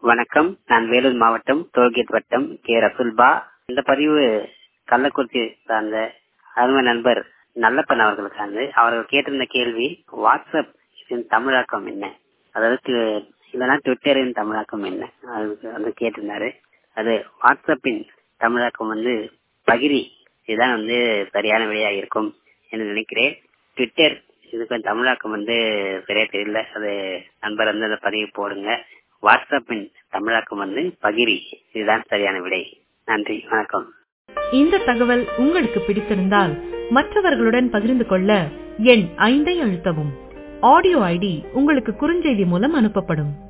வணக்கம் நான் வேலூர் மாவட்டம் டோல்கேட் வட்டம் கே ரசுல்பா இந்த பதிவு கள்ளக்குறிச்சி சார்ந்த அருமை நண்பர் நல்லப்பன் அவர்களுக்கானது அவர்கள் கேட்டிருந்த கேள்வி வாட்ஸ்அப் இதன் தமிழாக்கம் என்ன அதாவது ட்வி- இல்லைன்னா ட்விட்டரின் தமிழாக்கம் என்ன அது வந்து கேட்டிருந்தாரு அது வாட்ஸ்அப்பின் தமிழாக்கம் வந்து பகிரி இதுதான் வந்து சரியான விடையா இருக்கும் என்று நினைக்கிறேன் ட்விட்டர் இதுக்கு தமிழாக்கம் வந்து சரியா தெரியல அது நண்பர் வந்து அந்த பதிவு போடுங்க வாட்ஸ்அப்பின் தமிழாக்கம் வந்து பகிரி இதுதான் சரியான விடை நன்றி வணக்கம் இந்த தகவல் உங்களுக்கு பிடித்திருந்தால் மற்றவர்களுடன் பகிர்ந்து கொள்ள எண் ஐந்தை அழுத்தவும் ஆடியோ ஐடி உங்களுக்கு குறுஞ்செய்தி மூலம் அனுப்பப்படும்